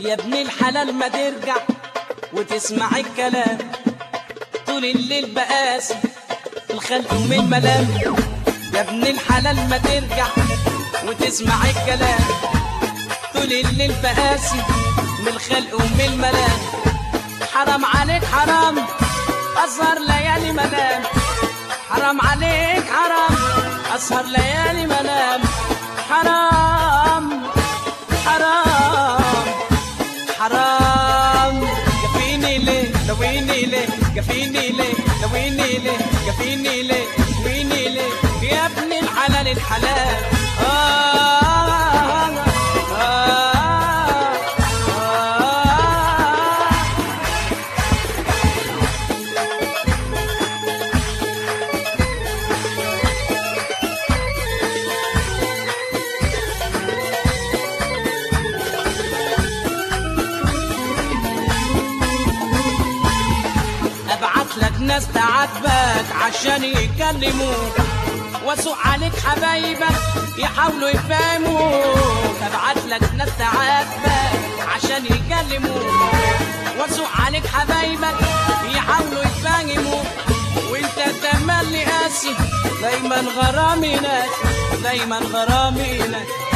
يا ابن الحلال ما ترجع وتسمع الكلام طول الليل بقاسي الخلق ومن الملام يا ابن الحلال ما ترجع وتسمع الكلام طول الليل بقاسي من الخلق ومن الملام حرام عليك حرام أسهر ليالي منام حرام عليك حرام أسهر ليالي منام حرام حرام حرام قفيني ليه لويني ليه قفيني ليه لويني ليه قفيني ليه لويني ليه يا ابن الحلال الحلال آه آه آه ابعت لك ناس تعاتبك عشان يكلموك واسوق عليك حبايبك يحاولوا يفهموك ابعت لك ناس تعاتبك عشان يكلموك واسوق عليك حبايبك يحاولوا يفهموك وانت تملي قاسي دايما غرامي ناس دايما غرامي ناس